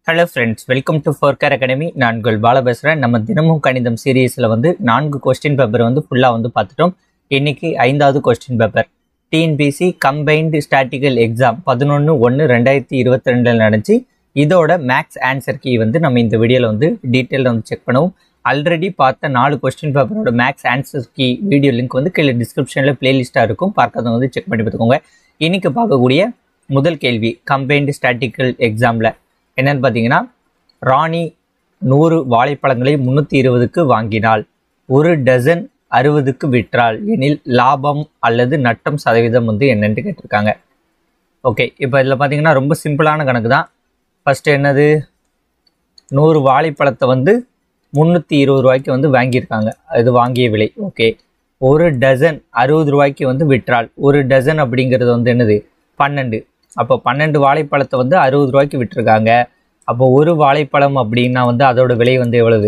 hello friends welcome to ஃபோர்கர் academy நான் உங்கள் பால பேசுகிறேன் நம்ம தினமும் கணிதம் சீரீஸில் வந்து நான்கு கொஸ்டின் பேப்பர் வந்து ஃபுல்லாக வந்து பார்த்துட்டோம் இன்னைக்கு ஐந்தாவது question paper TNPSC combined statistical exam பதினொன்று ஒன்று ரெண்டாயிரத்தி இருபத்தி ரெண்டில் நடந்துச்சு இதோட மேக்ஸ் ஆன்சர் கீ வந்து நம்ம இந்த வீடியோவில் வந்து டீட்டெயிலில் வந்து செக் பண்ணுவோம் ஆல்ரெடி பார்த்த நாலு கொஸ்டின் பேப்பரோட maths answer key video link வந்து கீழே டிஸ்கிரிப்ஷனில் பிளேலிஸ்ட்டாக இருக்கும் பார்க்காதவங்க வந்து செக் பண்ணி பார்த்துக்கோங்க இன்னைக்கு பார்க்கக்கூடிய முதல் கேள்வி கம்பைன்டு ஸ்டாட்டிக்கல் எக்ஸாமில் என்னன்னு பார்த்தீங்கன்னா ராணி நூறு வாழைப்பழங்களை முந்நூற்றி இருபதுக்கு வாங்கினாள் ஒரு டசன் அறுபதுக்கு விற்றாள் எனில் லாபம் அல்லது நட்டம் சதவீதம் வந்து என்னன்னு கேட்டிருக்காங்க ஓகே இப்போ இதில் பார்த்தீங்கன்னா ரொம்ப சிம்பிளான கணக்கு தான் ஃபஸ்ட்டு என்னது நூறு வாழைப்பழத்தை வந்து முந்நூற்றி இருபது ரூபாய்க்கு வந்து வாங்கியிருக்காங்க அது வாங்கிய விலை ஓகே ஒரு டசன் அறுபது ரூபாய்க்கு வந்து விற்றாள் ஒரு டசன் அப்படிங்கிறது வந்து என்னது பன்னெண்டு அப்போ பன்னெண்டு வாழைப்பழத்தை வந்து அறுபது ரூபாய்க்கு விற்றுருக்காங்க அப்போ ஒரு வாழைப்பழம் அப்படின்னா வந்து அதோட விலை வந்து எவ்வளவு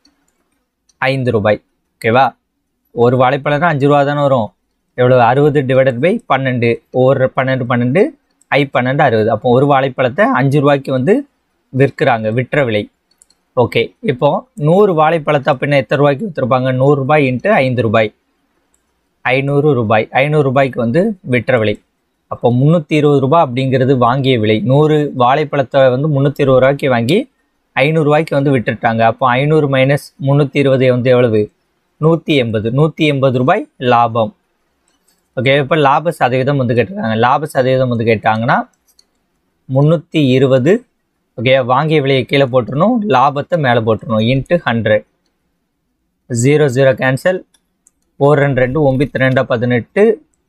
ஐந்து ரூபாய் ஓகேவா ஒரு வாழைப்பழம்னா அஞ்சு ரூபா தானே வரும் எவ்வளவு அறுபது டிவைடட் பை பன்னெண்டு ஒரு பன்னெண்டு பன்னெண்டு ஐ பன்னெண்டு அறுபது அப்போ ஒரு வாழைப்பழத்தை அஞ்சு ரூபாய்க்கு வந்து விற்கிறாங்க விற்ற விலை ஓகே இப்போ நூறு வாழைப்பழத்தை அப்படின்னா எத்தனை ரூபாய்க்கு விற்றுருப்பாங்க நூறுரூபாய் இன்ட்டு ஐந்து ரூபாய் ஐநூறு ரூபாய் ஐநூறு ரூபாய்க்கு வந்து விற்ற விலை அப்போ முந்நூற்றி இருபது ரூபாய் அப்படிங்கிறது வாங்கிய விலை நூறு வாழைப்பழத்தை வந்து முந்நூற்றி இருபது ரூபாய்க்கு வாங்கி ஐநூறுரூவாய்க்கு வந்து விட்டுட்டாங்க அப்போ ஐநூறு மைனஸ் முந்நூற்றி இருபது வந்து எவ்வளவு நூற்றி எண்பது நூற்றி எண்பது ரூபாய் லாபம் ஓகே இப்போ லாப சதவீதம் வந்து கேட்டிருக்காங்க லாப சதவீதம் வந்து கேட்டாங்கன்னா முந்நூற்றி இருபது ஓகே வாங்கிய விலையை கீழே போட்டுருணும் லாபத்தை மேலே போட்டுருணும் into hundred zero zero cancel ஒரு ரெண்டு ரெண்டு ஒம்பத்தி ரெண்டா பதினெட்டு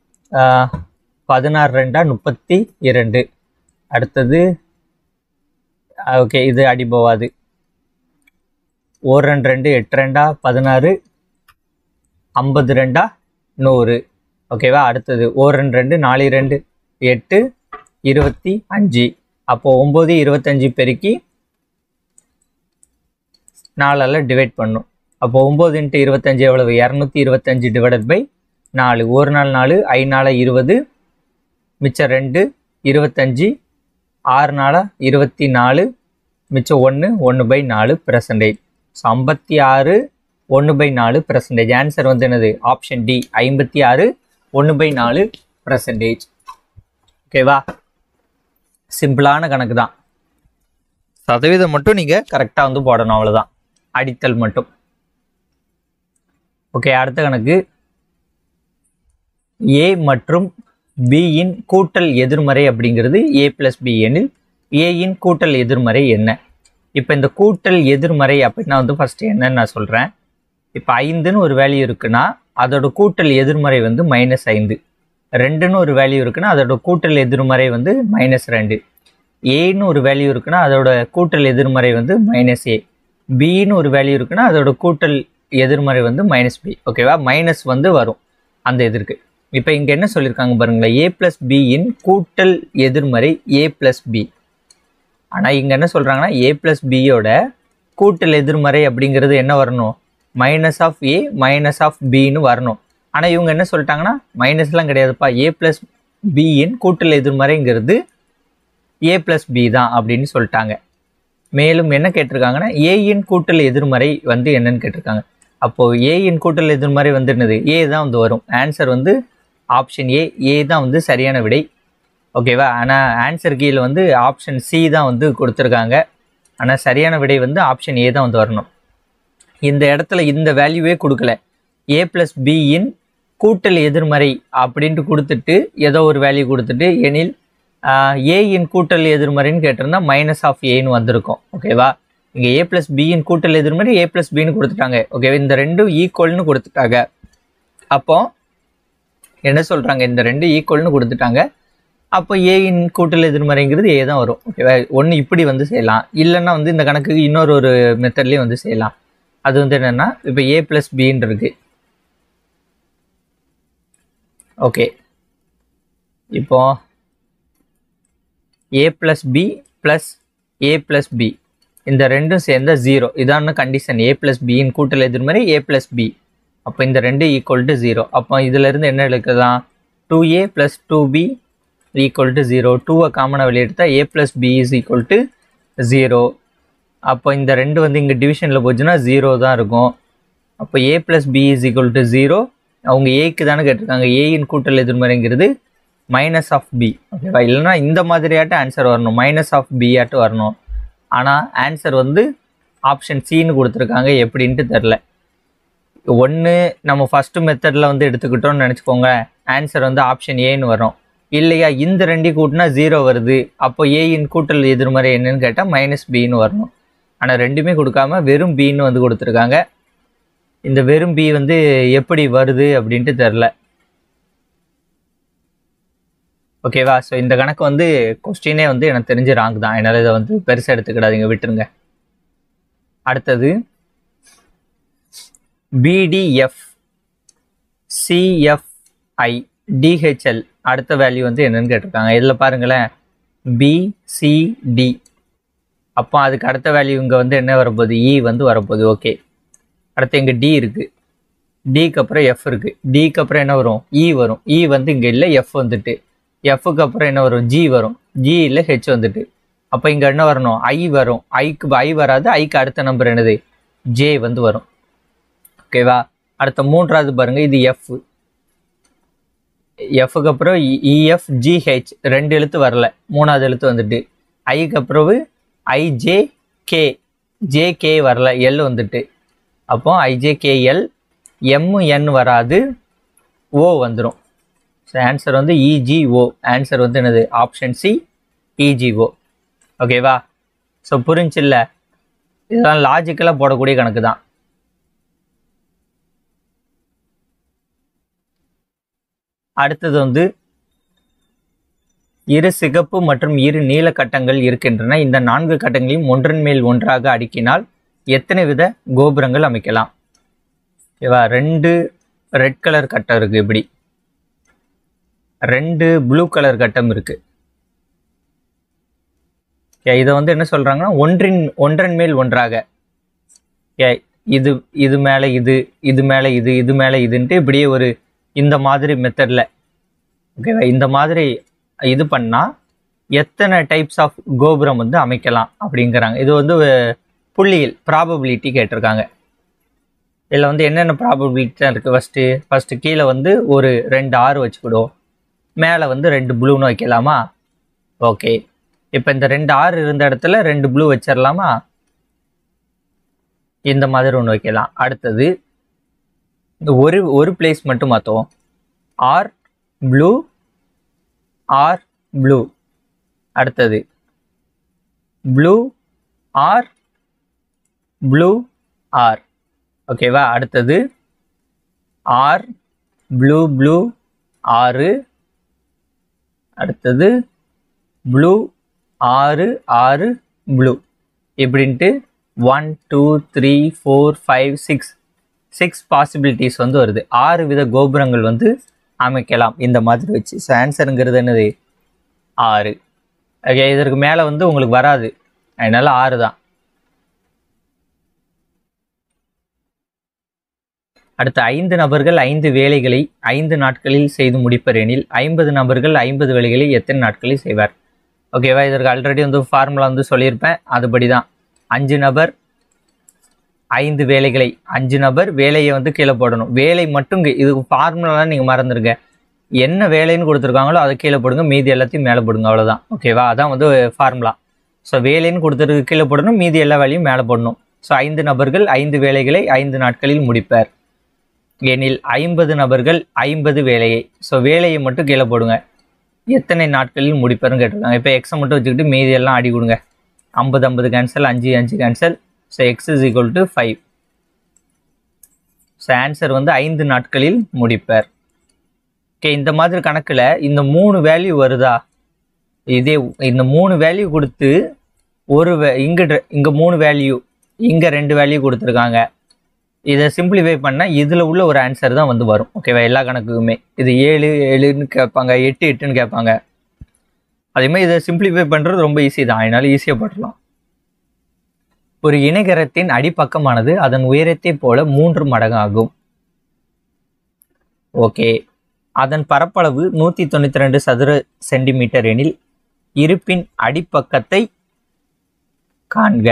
பதினாறு ரெண்டா முப்பத்தி இரண்டு அடுத்தது ஓகே இது அடி போவாது ஒரு ரெண்டு ரெண்டு எட்டு ரெண்டா பதினாறு ஐம்பது ரெண்டா நூறு ஓகேவா அடுத்தது ஒரு ரெண்டு ரெண்டு நாலு ரெண்டு எட்டு இருபத்தி அஞ்சு அப்போது ஒம்பது இருபத்தஞ்சி பெருக்கி நாலால் டிவைட் பண்ணும் அப்போ ஒம்பது இன்ட்டு இருபத்தஞ்சி எவ்வளவு இரநூத்தி இருபத்தஞ்சி டிவைடட் பை நாலு ஒரு நாள் நாலு ஐ நாள இருபது மிச்சம் ரெண்டு இருபத்தஞ்சி ஆறு நாளா இருபத்தி நாலு மிச்சம் ஒன்று ஒன்று பை நாலு பெர்சன்டேஜ் ஸோ ஐம்பத்தி ஆறு ஒன்று பை நாலு பெர்சன்டேஜ் ஆன்சர் வந்து என்னது ஆப்ஷன் டி ஐம்பத்தி ஆறு ஒன்று பை நாலு பெர்சன்டேஜ் ஓகேவா சிம்பிளான கணக்கு தான் சதவீதம் மட்டும் நீங்கள் கரெக்டாக வந்து போடணும் அவ்வளோதான் அடித்தல் மட்டும் ஓகே அடுத்த கணக்கு ஏ மற்றும் பியின் கூட்டல் எதிர்மறை அப்படிங்கிறது ஏ பிளஸ் பி எனில் ஏயின் கூட்டல் எதிர்மறை என்ன இப்போ இந்த கூட்டல் எதிர்மறை அப்படின்னா வந்து ஃபஸ்ட்டு என்னன்னு நான் சொல்கிறேன் இப்போ ஐந்துன்னு ஒரு வேல்யூ இருக்குன்னா அதோட கூட்டல் எதிர்மறை வந்து மைனஸ் ஐந்து ரெண்டுன்னு ஒரு வேல்யூ இருக்குன்னா அதோட கூட்டல் எதிர்மறை வந்து மைனஸ் ரெண்டு ஏன்னு ஒரு வேல்யூ இருக்குன்னா அதோட கூட்டல் எதிர்மறை வந்து மைனஸ் ஏ பின்னு ஒரு வேல்யூ இருக்குன்னா அதோட கூட்டல் எதிர்மறை வந்து மைனஸ் பி ஓகேவா மைனஸ் வந்து வரும் அந்த எதிர்க்கு இப்போ இங்கே என்ன சொல்லியிருக்காங்க பாருங்களேன் ஏ ப்ளஸ் பியின் கூட்டல் எதிர்மறை ஏ ப்ளஸ் பி ஆனால் இங்கே என்ன சொல்கிறாங்கன்னா ஏ ப்ளஸ் பியோட கூட்டல் எதிர்மறை அப்படிங்கிறது என்ன வரணும் minus of A minus of பின்னு வரணும் ஆனால் இவங்க என்ன சொல்லிட்டாங்கன்னா மைனஸ்லாம் கிடையாதுப்பா ஏ ப்ளஸ் பியின் கூட்டல் எதிர்மறைங்கிறது ஏ ப்ளஸ் பி தான் அப்படின்னு சொல்லிட்டாங்க மேலும் என்ன கேட்டிருக்காங்கன்னா ஏயின் கூட்டல் எதிர்மறை வந்து என்னன்னு கேட்டிருக்காங்க அப்போது ஏயின் கூட்டல் எதிர்மறை வந்து என்னது ஏ தான் வந்து வரும் ஆன்சர் வந்து ஆப்ஷன் ஏ ஏ தான் வந்து சரியான விடை ஓகேவா ஆனால் ஆன்சர் கீழே வந்து ஆப்ஷன் சி தான் வந்து கொடுத்துருக்காங்க ஆனால் சரியான விடை வந்து ஆப்ஷன் ஏ தான் வந்து வரணும் இந்த இடத்துல இந்த வேல்யூவே கொடுக்கல ஏ ப்ளஸ் பியின் கூட்டல் எதிர்மறை அப்படின்ட்டு கொடுத்துட்டு ஏதோ ஒரு வேல்யூ கொடுத்துட்டு எனில் ஏயின் கூட்டல் எதிர்மறைன்னு கேட்டிருந்தா மைனஸ் ஆஃப் ஏன்னு வந்திருக்கும் ஓகேவா இங்கே ஏ ப்ளஸ் பியின் கூட்டல் எதிர்மறை ஏ ப்ளஸ் பின்னு கொடுத்துட்டாங்க ஓகேவா இந்த ரெண்டும் ஈக்குவல்னு கொடுத்துட்டாங்க அப்போ என்ன சொல்கிறாங்க இந்த ரெண்டு ஈக்குவல்னு கொடுத்துட்டாங்க அப்போ ஏயின் கூட்டல் எதிர்மறைங்கிறது ஏ தான் வரும் ஓகேவா ஒன்று இப்படி வந்து செய்யலாம் இல்லைன்னா வந்து இந்த கணக்குக்கு இன்னொரு ஒரு மெத்தட்லேயும் வந்து செய்யலாம் அது வந்து என்னென்னா இப்போ ஏ ப்ளஸ் பின்னு இருக்கு ஓகே இப்போ A plus B plus A plus B இந்த ரெண்டும் சேர்ந்த ஜீரோ இதான கண்டிஷன் ஏ ப்ளஸ் பியின் கூட்டல் எதிர்மறை ஏ ப்ளஸ் பி அப்போ இந்த ரெண்டு ஈக்குவல் டு ஜீரோ அப்போ இதிலேருந்து என்ன எடுக்குதான் two A plus two B equal to zero டூவை காமனாக வெளியெடுத்தால் A plus B is equal to zero அப்போ இந்த ரெண்டு வந்து இங்கே டிவிஷனில் போச்சுன்னா ஜீரோ தான் இருக்கும் அப்போ A plus B is equal to zero அவங்க ஏக்கு தானே கேட்டிருக்காங்க ஏயின் கூட்டல் எதிர்மறைங்கிறது மைனஸ் ஆஃப் பி ஓகேவா இல்லைன்னா இந்த மாதிரியாட்டும் ஆன்சர் வரணும் மைனஸ் ஆஃப் பி ஆட்டும் வரணும் ஆனால் ஆன்சர் வந்து ஆப்ஷன் சின்னு கொடுத்துருக்காங்க எப்படின்ட்டு தெரில ஒன்று நம்ம ஃபஸ்ட்டு மெத்தடில் வந்து எடுத்துக்கிட்டோம்னு நினச்சிக்கோங்க ஆன்சர் வந்து ஆப்ஷன் ஏன்னு வரும் இல்லையா இந்த ரெண்டி கூட்டினா ஜீரோ வருது அப்போ ஏயின் கூட்டல் எதிர்மறை என்னன்னு கேட்டால் மைனஸ் பின்னு வரணும் ஆனால் ரெண்டுமே கொடுக்காம வெறும் பின்னு வந்து கொடுத்துருக்காங்க இந்த வெறும் பி வந்து எப்படி வருது அப்படின்ட்டு தெரில ஓகேவா ஸோ இந்த கணக்கு வந்து கொஸ்டினே வந்து எனக்கு தெரிஞ்சு ராங் தான் என்னால் இதை வந்து பெருசாக எடுத்துக்கிடாதீங்க விட்டுருங்க அடுத்தது பிடிஎஃப் சிஎஃப்ஐ டிஹெச்எல் அடுத்த வேல்யூ வந்து என்னன்னு கேட்டிருக்காங்க இதில் பாருங்களேன் பிசிடி அப்போ அதுக்கு அடுத்த வேல்யூ இங்கே வந்து என்ன வரப்போகுது இ வந்து வரப்போகுது ஓகே அடுத்து இங்கே டி இருக்குது டிக்கு அப்புறம் எஃப் இருக்குது டிக்கு அப்புறம் என்ன வரும் இ வரும் இ வந்து இங்கே இல்லை எஃப் வந்துட்டு எஃப்க்கு அப்புறம் என்ன வரும் ஜி வரும் ஜி இல்லை ஹெச் வந்துட்டு அப்போ இங்கே என்ன வரணும் ஐ வரும் ஐக்கு ஐ வராது ஐக்கு அடுத்த நம்பர் என்னது ஜே வந்து வரும் ஓகேவா அடுத்த மூன்றாவது பாருங்க இது எஃப் எஃப்க்கு அப்புறம் இஎஃப் ஜிஹெச் ரெண்டு எழுத்து வரல மூணாவது எழுத்து வந்துட்டு ஐக்கு அப்புறம் ஐஜே கே ஜே கே வரல எல் வந்துட்டு அப்போ ஐஜேகேஎல் எம்என் வராது ஓ வந்துடும் ஸோ ஆன்சர் வந்து இஜிஓ ஆன்சர் வந்து என்னது ஆப்ஷன் சி இஜிஓ ஓகேவா ஸோ புரிஞ்சில்ல இதெல்லாம் லாஜிக்கலாக போடக்கூடிய கணக்கு தான் அடுத்தது வந்து இரு சிகப்பு மற்றும் இரு நீல கட்டங்கள் இருக்கின்றன இந்த நான்கு கட்டங்களையும் ஒன்றன் மேல் ஒன்றாக அடுக்கினால் எத்தனை வித கோபுரங்கள் அமைக்கலாம் ஓகேவா ரெண்டு ரெட் கலர் கட்டம் இருக்கு இப்படி ரெண்டு ப்ளூ கலர் கட்டம் இருக்கு ஓகே இதை வந்து என்ன சொல்றாங்கன்னா ஒன்றின் ஒன்றன் மேல் ஒன்றாக ஏ இது இது மேலே இது இது மேலே இது இது மேலே இதுன்ட்டு இப்படியே ஒரு இந்த மாதிரி மெத்தடில் ஓகேவா இந்த மாதிரி இது பண்ணால் எத்தனை டைப்ஸ் ஆஃப் கோபுரம் வந்து அமைக்கலாம் அப்படிங்கிறாங்க இது வந்து புள்ளியில் ப்ராபபிலிட்டி கேட்டிருக்காங்க இதில் வந்து என்னென்ன ப்ராபபிலிட்டி தான் இருக்குது ஃபஸ்ட்டு ஃபஸ்ட்டு கீழே வந்து ஒரு ரெண்டு ஆறு வச்சுக்கிடும் மேலே வந்து ரெண்டு ப்ளூன்னு வைக்கலாமா ஓகே இப்போ இந்த ரெண்டு ஆறு இருந்த இடத்துல ரெண்டு ப்ளூ வச்சிடலாமா இந்த மாதிரி ஒன்று வைக்கலாம் அடுத்தது இந்த ஒரு ஒரு பிளேஸ் மட்டும் மாற்றுவோம் ஆர் ப்ளூ ஆர் ப்ளூ அடுத்தது ப்ளூ ஆர் ப்ளூ ஆர் ஓகேவா அடுத்தது ஆர் ப்ளூ ப்ளூ ஆறு அடுத்தது ப்ளூ ஆறு ஆறு ப்ளூ இப்படின்ட்டு one two three four five six six possibilities வந்து வருது ஆறு வித கோபுரங்கள் வந்து அமைக்கலாம் இந்த மாதிரி வச்சு ஸோ ஆன்சருங்கிறது என்னது ஆறு ஓகே இதற்கு மேலே வந்து உங்களுக்கு வராது அதனால ஆறு தான் அடுத்த ஐந்து நபர்கள் ஐந்து வேலைகளை ஐந்து நாட்களில் செய்து முடிப்பர் எனில் ஐம்பது நபர்கள் ஐம்பது வேலைகளை எத்தனை நாட்களில் செய்வார் ஓகேவா இதற்கு ஆல்ரெடி வந்து ஃபார்முலா வந்து சொல்லியிருப்பேன் அதுபடி தான் அஞ்சு நபர் ஐந்து வேலைகளை அஞ்சு நபர் வேலையை வந்து கீழே போடணும் வேலை மட்டும் கீ- இது ஃபார்முலாலாம் நீங்கள் மறந்துருங்க என்ன வேலைன்னு கொடுத்துருக்காங்களோ அதை கீழே போடுங்க மீதி எல்லாத்தையும் மேலே போடுங்க அவ்வளோதான் ஓகேவா அதான் வந்து ஃபார்முலா ஸோ வேலைன்னு கொடுத்துருக்கு கீழே போடணும் மீதி எல்லா வேலையும் மேலே போடணும் ஸோ ஐந்து நபர்கள் ஐந்து வேலைகளை ஐந்து நாட்களில் முடிப்பர் எனில் ஐம்பது நபர்கள் ஐம்பது வேலையை ஸோ வேலையை மட்டும் கீழே போடுங்க எத்தனை நாட்களில் முடிப்பர்னு கேட்டிருக்காங்க இப்போ எக்ஸை மட்டும் வச்சுக்கிட்டு மீதி எல்லாம் அடி கொடுங்க ஐம்பது ஐம்பது கேன்சல் அஞ்சு அஞ்சு cancel so X is equal to five so answer வந்து ஐந்து நாட்களில் முடிப்பர் ஓகே இந்த மாதிரி கணக்கில் இந்த மூணு வேல்யூ வருதா இதே இந்த மூணு வேல்யூ கொடுத்து ஒரு வே- இங்க ட- இங்க மூணு வேல்யூ இங்க ரெண்டு வேல்யூ கொடுத்துருக்காங்க இதை சிம்பிளிஃபை பண்ணால் இதில் உள்ள ஒரு ஆன்சர் தான் வந்து வரும் ஓகேவா எல்லா கணக்குக்குமே இது ஏழு ஏழுன்னு கேட்பாங்க எட்டு எட்டுன்னு கேட்பாங்க அதே மாதிரி இதை சிம்பிளிஃபை பண்ணுறது ரொம்ப ஈஸி தான் அதனால ஈஸியாக போடலாம் ஒரு இணைகரத்தின் அடிப்பக்கமானது அதன் உயரத்தைப் போல மூன்று மடங்கு ஆகும் ஓகே அதன் பரப்பளவு நூற்றி தொண்ணூற்றி ரெண்டு சதுர சென்டிமீட்டர் எனில் இருப்பின் அடிப்பக்கத்தை காண்க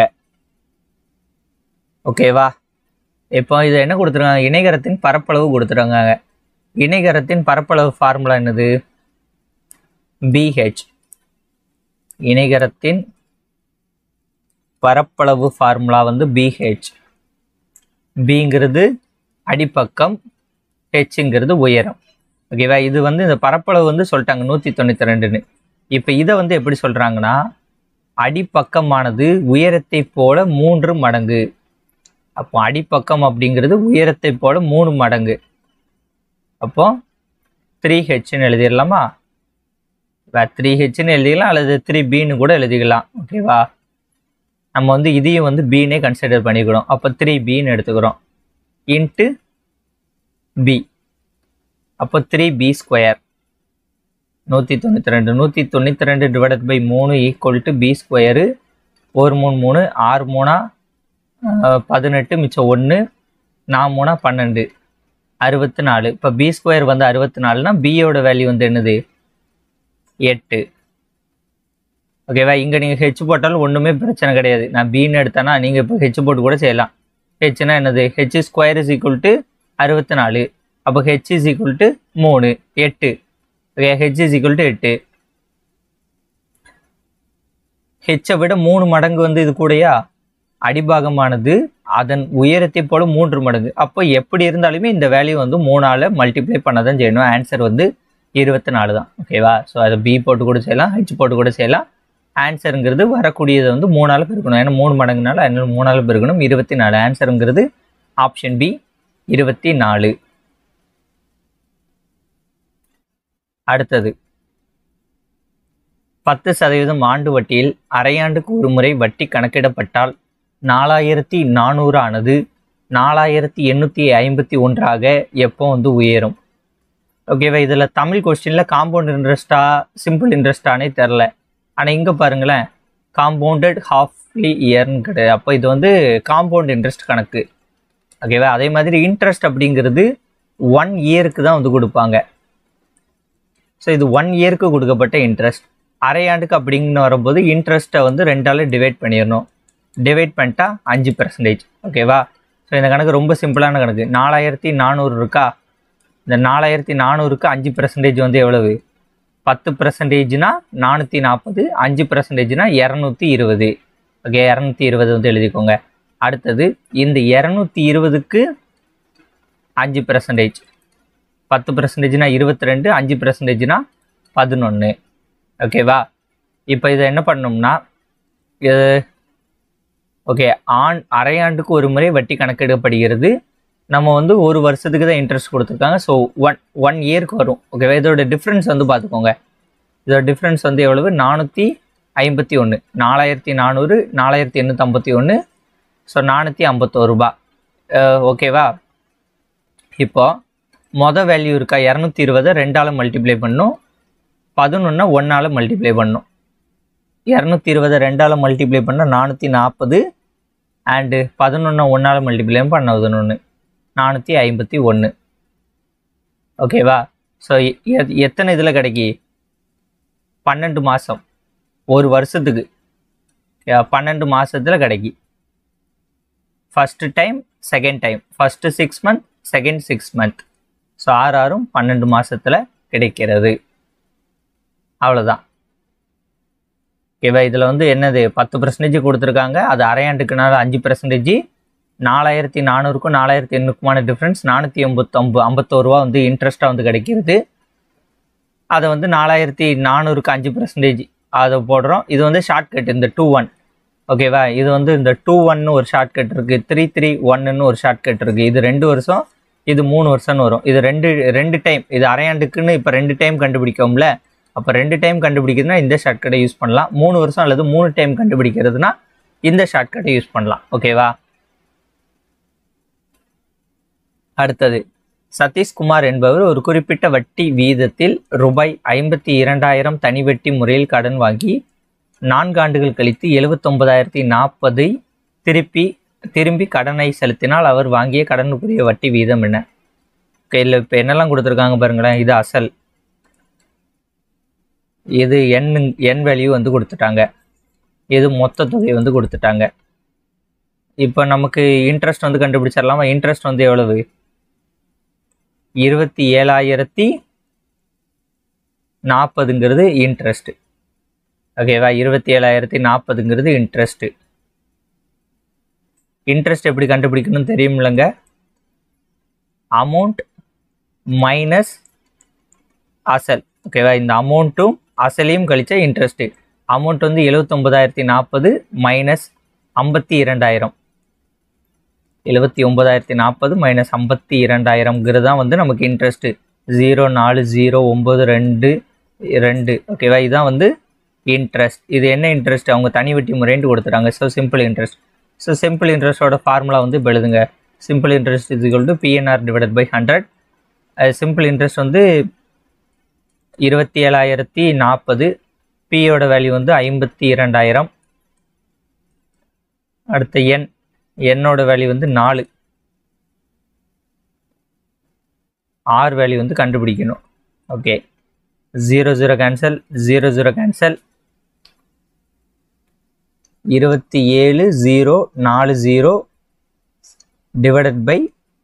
ஓகேவா இப்போ இது என்ன கொடுத்துருக்காங்க இணைகரத்தின் பரப்பளவு கொடுத்துருக்காங்க இணைகரத்தின் பரப்பளவு ஃபார்முலா என்னது பிஹெச் இணைகரத்தின் பரப்பளவு ஃபார்முலா வந்து பிஹெச் பிங்கிறது அடிப்பக்கம் ஹெச்ங்கிறது உயரம் ஓகேவா இது வந்து இந்த பரப்பளவு வந்து சொல்லிட்டாங்க நூற்றி தொண்ணூற்றி ரெண்டுன்னு இப்போ இதை வந்து எப்படி சொல்கிறாங்கன்னா அடிப்பக்கமானது உயரத்தை போல மூன்று மடங்கு அப்போ அடிப்பக்கம் அப்படிங்கிறது உயரத்தை போல மூணு மடங்கு அப்போ த்ரீ ஹெச்னு எழுதிடலாமா த்ரீ ஹெச்னு எழுதிக்கலாம் அல்லது த்ரீ பின்னு கூட எழுதிக்கலாம் ஓகேவா நம்ம வந்து இதையும் வந்து பின்னே கன்சிடர் பண்ணிக்கிறோம் அப்போ த்ரீ பின்னு எடுத்துக்கிறோம் இன்ட்டு பி அப்போ த்ரீ பி ஸ்கொயர் நூற்றி தொண்ணூற்றி ரெண்டு நூற்றி தொண்ணூற்றி ரெண்டு டிவைடட் பை மூணு ஈக்குவல் டு பி ஸ்கொயரு ஒரு மூணு மூணு ஆறு மூணா அஹ், பதினெட்டு மிச்சம் ஒன்று நான் மூணா பன்னெண்டு அறுபத்தி நாலு இப்போ பி ஸ்கொயர் வந்து அறுபத்தி நாலுனா பியோட வேல்யூ வந்து என்னது எட்டு ஓகேவா இங்கே நீங்கள் ஹெச் போட்டாலும் ஒன்றுமே பிரச்சனை கிடையாது நான் பின்னு எடுத்தேன்னா நீங்கள் இப்போ ஹெச் போட்டு கூட செய்யலாம் ஹெச்னா என்னது H square is equal to அறுபத்தி நாலு அப்போ ஹெச் இஸ் ஈக்குவல் டு மூணு எட்டு okay H is equal to எட்டு ஹெச்சை விட மூணு மடங்கு வந்து இது கூடயா அடிபாகமானது அதன் உயரத்தை போல மூன்று மடங்கு அப்போ எப்படி இருந்தாலுமே இந்த வேல்யூ வந்து மூணால் மல்டிப்ளை பண்ண தான் செய்யணும் ஆன்சர் வந்து இருபத்தி நாலு தான் ஓகேவா ஸோ அதை பி போட்டு கூட செய்யலாம் ஹெச் போட்டு கூட செய்யலாம் ஆன்சருங்கிறது வரக்கூடியதை வந்து மூணால் பெருக்கணும் ஏன்னா மூணு மடங்குனால அதனால மூணால் பெருக்கணும் இருபத்தி நாலு ஆன்சருங்கிறது ஆப்ஷன் பி இருபத்தி நாலு அடுத்தது பத்து சதவீதம் ஆண்டு வட்டியில் அரையாண்டுக்கு ஒரு முறை வட்டி கணக்கிடப்பட்டால் நாலாயிரத்தி நானூறு ஆனது நாலாயிரத்தி எண்ணூற்றி ஐம்பத்தி ஒன்றாக எப்போ வந்து உயரும் ஓகேவா இதில் தமிழ் கொஸ்டினில் காம்பவுண்ட் இன்ட்ரெஸ்டா சிம்பிள் இன்ட்ரெஸ்டானே தெரில ஆனால் இங்கே பாருங்களேன் காம்பவுண்டட் ஹாஃப்லி இயர்னு கிடையாது அப்போ இது வந்து காம்பவுண்ட் இன்ட்ரெஸ்ட் கணக்கு ஓகேவா அதே மாதிரி இன்ட்ரெஸ்ட் அப்படிங்கிறது ஒன் இயருக்கு தான் வந்து கொடுப்பாங்க ஸோ இது ஒன் இயருக்கு கொடுக்கப்பட்ட இன்ட்ரெஸ்ட் அரையாண்டுக்கு அப்படிங்கன்னு வரும்போது இன்ட்ரெஸ்ட்டை வந்து ரெண்டால் டிவைட் பண்ணிடணும் டிவைட் பண்ணிட்டா அஞ்சு பர்சன்டேஜ் ஓகேவா ஸோ இந்த கணக்கு ரொம்ப சிம்பிளான கணக்கு நாலாயிரத்தி நானூறு இருக்கா இந்த நாலாயிரத்தி நானூறுக்கு அஞ்சு பர்சன்டேஜ் வந்து எவ்வளவு பத்து பர்சன்டேஜ்னா நானூற்றி நாற்பது அஞ்சு பர்சன்டேஜ்னா இரநூத்தி இருபது ஓகே இரநூத்தி இருபது வந்து எழுதிக்கோங்க அடுத்தது இந்த இரநூத்தி இருபதுக்கு அஞ்சு பர்சன்டேஜ் பத்து பர்சன்டேஜ்னா இருபத்தி ரெண்டு அஞ்சு பர்சன்டேஜ்னா பதினொன்று ஓகேவா இப்போ இதை என்ன பண்ணோம்னா இது ஓகே ஆண் அரையாண்டுக்கு ஒரு முறை வட்டி கணக்கெடுக்கப்படுகிறது நம்ம வந்து ஒரு வருஷத்துக்கு தான் இன்ட்ரெஸ்ட் கொடுத்துருக்காங்க ஸோ ஒன் ஒன் இயருக்கு வரும் ஓகேவா இதோட டிஃப்ரென்ஸ் வந்து பார்த்துக்கோங்க இதோட டிஃப்ரென்ஸ் வந்து எவ்வளவு நானூற்றி ஐம்பத்தி ஒன்று நாலாயிரத்தி நானூறு நாலாயிரத்தி எண்ணூற்றி ஐம்பத்தி ஒன்று ஸோ நானூற்றி ஐம்பத்தோரு ரூபா ஓகேவா இப்போ மொதல் வேல்யூ இருக்கா இரநூத்தி இருபதை ரெண்டால் மல்டிப்ளை பண்ணும் பதினொன்று ஒன்றால் மல்டிப்ளை பண்ணும் இரநூத்தி இருபதை ரெண்டால் மல்டிப்ளை பண்ணால் நானூற்றி நாற்பது அண்டு பதினொன்று ஒன்றால் மல்டிப்ளை பண்ண பதினொன்று நானூற்றி ஐம்பத்தி ஒன்று ஓகேவா ஸோ எத்தனை இதில் கிடைக்கி பன்னெண்டு மாதம் ஒரு வருஷத்துக்கு அஹ் பன்னெண்டு மாதத்தில் கிடைக்கி first time second time first six month second six month so ஆறு ஆறும் பன்னெண்டு மாதத்தில் கிடைக்கிறது அவ்வளோதான் ஓகேவா இதில் வந்து என்னது பத்து பர்சன்டேஜ் கொடுத்துருக்காங்க அது அரையாண்டுக்குனால அஞ்சு பர்சன்டேஜ் நாலாயிரத்தி நானூறுக்கும் நாலாயிரத்தி எண்ணூறுக்குமான டிஃப்ரென்ஸ் நானூற்றி எண்பத்தொம்பு ஐம்பத்தோரு ரூபா வந்து இன்ட்ரெஸ்ட்டாக வந்து கிடைக்கிறது அதை வந்து நாலாயிரத்தி நானூறுக்கு அஞ்சு பர்சன்டேஜ் அதை போடுறோம் இது வந்து ஷார்ட்கட் இந்த டூ ஒன் ஓகேவா இது வந்து இந்த டூ ஒன்னு ஒரு ஷார்ட்கட் இருக்குது த்ரீ த்ரீ ஒன்னுன்னு ஒரு ஷார்ட்கட் இருக்குது இது ரெண்டு வருஷம் இது மூணு வருஷம்னு வரும் இது ரெண்டு ரெண்டு டைம் இது அரையாண்டுக்குன்னு இப்போ ரெண்டு டைம் கண்டுபிடிக்கோம்ல அப்போ ரெண்டு டைம் கண்டுபிடிக்கிறதுனா இந்த ஷார்ட்கட்டை யூஸ் பண்ணலாம் மூணு வருஷம் அல்லது மூணு டைம் கண்டுபிடிக்கிறதுனா இந்த ஷார்ட்கட்டை யூஸ் பண்ணலாம் ஓகேவா அடுத்தது சதீஷ்குமார் என்பவர் ஒரு குறிப்பிட்ட வட்டி வீதத்தில் ரூபாய் ஐம்பத்தி இரண்டாயிரம் தனி வட்டி முறையில் கடன் வாங்கி நான்கு ஆண்டுகள் கழித்து எழுபத்தொன்பதாயிரத்தி நாற்பதை திருப்பி திரும்பி கடனை செலுத்தினால் அவர் வாங்கிய கடனுக்குரிய வட்டி வீதம் என்ன இல்லை இப்போ என்னெல்லாம் கொடுத்துருக்காங்க பாருங்களேன் இது அசல் இது என் என் வேல்யூ வந்து கொடுத்துட்டாங்க இது மொத்த தொகை வந்து கொடுத்துட்டாங்க இப்போ நமக்கு இன்ட்ரெஸ்ட் வந்து கண்டுபிடிச்சிடலாமா இன்ட்ரெஸ்ட் வந்து எவ்வளவு இருபத்தி ஏழாயிரத்தி நாற்பதுங்கிறது இன்ட்ரெஸ்ட் ஓகேவா இருபத்தி ஏழாயிரத்தி நாற்பதுங்கிறது இன்ட்ரெஸ்ட்டு இன்ட்ரெஸ்ட் எப்படி கண்டுபிடிக்கணும்னு தெரியுமில்லங்க அமௌண்ட் மைனஸ் அசல் ஓகேவா இந்த அமௌண்ட்டும் அசலையும் கழிச்சா இன்ட்ரெஸ்ட்டு அமௌண்ட் வந்து எழுவத்தொம்பதாயிரத்தி நாற்பது மைனஸ் ஐம்பத்தி இரண்டாயிரம் எழுபத்தி ஒம்பதாயிரத்தி நாற்பது மைனஸ் ஐம்பத்தி இரண்டாயிரம்ங்கிறது தான் வந்து நமக்கு இன்ட்ரெஸ்ட்டு ஜீரோ நாலு ஜீரோ ஒம்பது ரெண்டு ரெண்டு ஓகேவா இதுதான் வந்து இன்ட்ரெஸ்ட் இது என்ன இன்ட்ரெஸ்ட் அவங்க தனி வட்டி முறைன்ட்டு கொடுத்துட்டாங்க so simple interest so simple இன்ட்ரெஸ்ட்டோட ஃபார்முலா வந்து இப்ப எழுதுங்க simple interest is equal to PNR divided by hundred simple interest வந்து இருபத்தி ஏழாயிரத்தி நாற்பது பியோட வேல்யூ வந்து ஐம்பத்தி இரண்டாயிரம் அடுத்த என் என்னோட வேல்யூ வந்து நாலு ஆர் வேல்யூ வந்து கண்டுபிடிக்கணும் okay zero zero cancel zero zero cancel இருபத்தி ஏழு ஜீரோ நாலு ஜீரோ டிவைடட் பை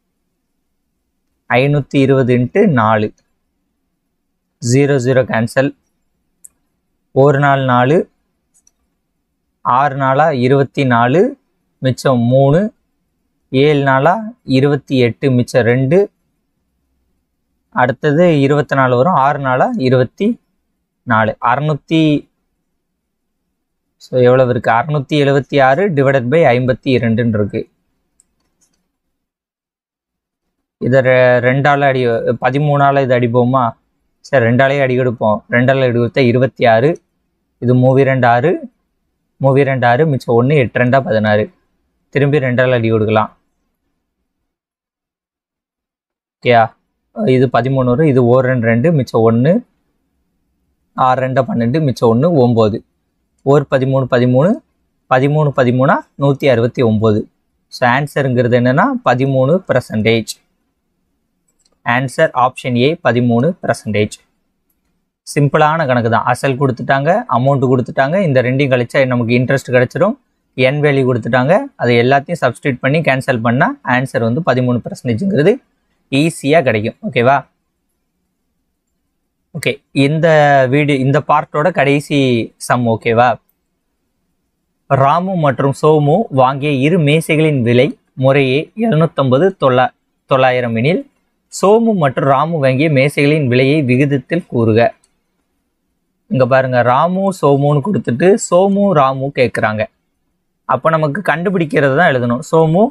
ஐநூற்றி இருபது இன்ட்டு நாலு ஜீரோ ஜீரோ கேன்சல் ஒரு நாள் நாலு ஆறு நாளாக இருபத்தி நாலு மிச்சம் மூணு ஏழு நாளாக இருபத்தி எட்டு மிச்சம் ரெண்டு அடுத்தது இருபத்தி நாலு வரும் ஆறு நாளாக இருபத்தி நாலு அறநூற்றி ஸோ எவ்வளவு இருக்குது அறநூற்றி எழுபத்தி ஆறு டிவைடட் பை ஐம்பத்தி இரண்டுன்னு இருக்கு இதை ரெ- ரெண்டால அடி பதிமூணால் இது அடிப்போமா சரி ரெண்டாலே அடி கொடுப்போம் ரெண்டால் அடி கொடுத்தா இருபத்தி ஆறு இது மூவி ரெண்டு ஆறு மூவி ரெண்டு ஆறு மிச்சம் ஒன்று எட்டு ரெண்டா பதினாறு திரும்பி ரெண்டால் அடி கொடுக்கலாம் ஓகேயா இது பதிமூணு வரும் இது ஓர் ரெண்டு ரெண்டு மிச்சம் ஒன்று ஆறு ரெண்டா பன்னெண்டு மிச்சம் ஒன்று ஒம்பது ஓர் பதிமூணு பதிமூணு பதிமூணு பதிமூணா நூற்றி அறுபத்தி ஒம்பது ஸோ ஆன்சருங்கிறது என்னென்னா பதிமூணு பர்சன்டேஜ் ஆன்சர் ஆப்ஷன் ஏ பதிமூணு பர்சன்டேஜ் சிம்பிளான கணக்கு தான் அசல் கொடுத்துட்டாங்க அமௌண்ட் கொடுத்துட்டாங்க இந்த ரெண்டையும் கழிச்சா நமக்கு இன்ட்ரெஸ்ட் கிடைச்சிரும் என் வேல்யூ கொடுத்துட்டாங்க அதை எல்லாத்தையும் சப்ஸ்டியூட் பண்ணி கேன்சல் பண்ணால் ஆன்சர் வந்து பதிமூணு பர்சன்டேஜுங்கிறது ஈஸியாக கிடைக்கும் ஓகேவா ஓகே இந்த வீடியோ இந்த பார்ட்டோட கடைசி சம் ஓகேவா ராமு மற்றும் சோமு வாங்கிய இரு மேசைகளின் விலை முறையே எழுநூத்தொம்பது தொள்ளா தொள்ளாயிரம் எனில் சோமு மற்றும் ராமு வாங்கிய மேசைகளின் விலையை விகிதத்தில் கூறுக இங்க பாருங்க ராமு சோமுன்னு கொடுத்துட்டு சோமு ராமு கேட்குறாங்க அப்போ நமக்கு கண்டுபிடிக்கிறது தான் எழுதணும் சோமு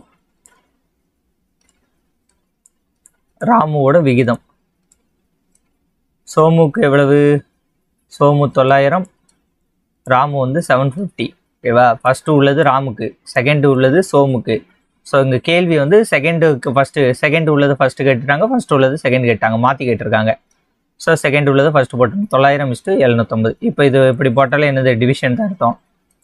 ராமுவோட விகிதம் சோமுக்கு எவ்வளவு சோமு தொள்ளாயிரம் ராமு வந்து செவன் ஃபிஃப்டி ஓகேவா ஃபஸ்ட்டு உள்ளது ராமுக்கு செகண்டு உள்ளது சோமுக்கு ஸோ இங்கே கேள்வி வந்து செகண்டுக்கு ஃபஸ்ட்டு செகண்ட் உள்ளது ஃபஸ்ட்டு கேட்டுட்டாங்க ஃபஸ்ட்டு உள்ளது செகண்ட் கேட்டாங்க மாற்றி கேட்டிருக்காங்க ஸோ செகண்ட் உள்ளது ஃபஸ்ட்டு போட்டோம் தொள்ளாயிரம் இஸ்ட்டு எழுநூத்தொம்பது இப்போ இது இப்படி போட்டாலே என்னது டிவிஷன் தான் அர்த்தம்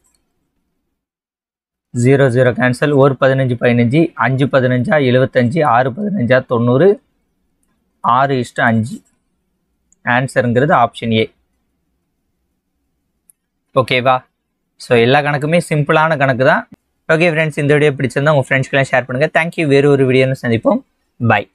ஜீரோ ஜீரோ கேன்சல் ஒரு பதினஞ்சு பதினஞ்சு அஞ்சு பதினஞ்சா எழுபத்தஞ்சு ஆறு பதினஞ்சா தொண்ணூறு ஆறு இஷ்டு அஞ்சு ஆன்சருங்கிறது ஆப்ஷன் ஏ ஓகேவா ஸோ எல்லா கணக்குமே சிம்பிளான கணக்கு தான் ஓகே ஃப்ரெண்ட்ஸ் இந்த வீடியோ பிடிச்சிருந்தா உங்கள் ஃப்ரெண்ட்ஸ்க்கெல்லாம் ஷேர் பண்ணுங்கள் தேங்க்யூ வேறு ஒரு வீடியோன்னு சந்திப்போம் பை